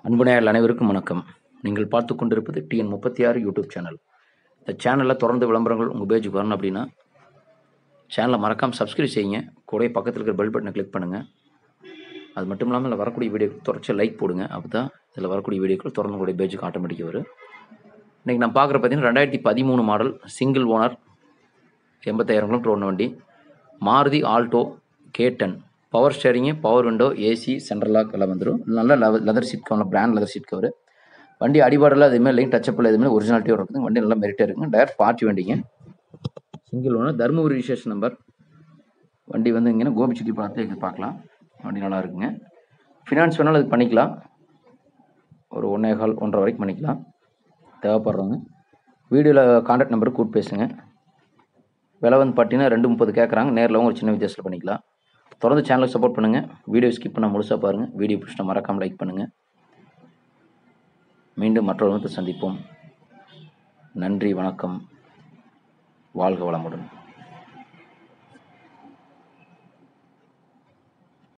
அன்பு நேயர்கள் அனைவருக்கும் வணக்கம் நீங்கள் பார்த்து கொண்டிருப்பது டிஎன் முப்பத்தி ஆறு யூடியூப் சேனல் இந்த சேனலில் தொடர்ந்து விளம்பரங்கள் உங்கள் பேஜுக்கு வரணும் அப்படின்னா சேனலை மறக்காமல் சப்ஸ்கிரைப் செய்யுங்க கூட பக்கத்தில் இருக்கிற பெல் பட்டனை கிளிக் பண்ணுங்கள் அது மட்டும் இல்லாமல் இதில் வரக்கூடிய வீடியோக்கு தொடர்ச்சி லைக் போடுங்க அப்போ தான் இதில் வரக்கூடிய வீடியோக்கள் தொடர்ந்து உங்களுடைய பேஜுக்கு ஆட்டோமேட்டிக்காக வரும் இன்றைக்கி நான் பார்க்குற பார்த்தீங்கன்னா ரெண்டாயிரத்தி பதிமூணு மாடல் சிங்கிள் ஓனர் எண்பத்தாயிரம் கிலோமீட்டர் ஒன்று வண்டி Maruti Alto K ten power steering power window AC central lock எல்லாம் வந்துடும் நல்ல leather seat cover brand leather seat cover வண்டி அடிபாடெல்லாம் எதுவுமே லைன் டச்சப்பில் எதுவுமே ஒரிஜினாலிட்டியோட இருக்குது வண்டி நல்லா மெரிட்டாக இருக்குங்க டயர் பார்ட்டி வண்டிங்க single owner Dharmapuri registration number வண்டி வந்து இங்கே கோபிச்செட்டி பார்த்து இது பார்க்கலாம் வண்டி நல்லா இருக்குங்க ஃபினான்ஸ் வேணாலும் அது பண்ணிக்கலாம் ஒரு ஒன்றே கால் ஒன்றரை வரைக்கும் பண்ணிக்கலாம் தேவைப்படுறவங்க வீடியோவில் கான்டாக்ட் நம்பருக்கு கூப்பிட்டு பேசுங்க விலை வந்து பார்த்தீங்கன்னா ரெண்டு முப்பது கேட்குறாங்க நேரில் ஒரு சின்ன வித்தியாசத்தில் பண்ணிக்கலாம் தொடர்ந்து சேனலுக்கு சப்போர்ட் பண்ணுங்கள் வீடியோ ஸ்கிப் பண்ண முழுசாக பாருங்கள் வீடியோ பிடிச்சினா மறக்காமல் லைக் பண்ணுங்கள் மீண்டும் மற்றொரு சந்திப்போம் நன்றி வணக்கம் வாழ்க வளமுடன்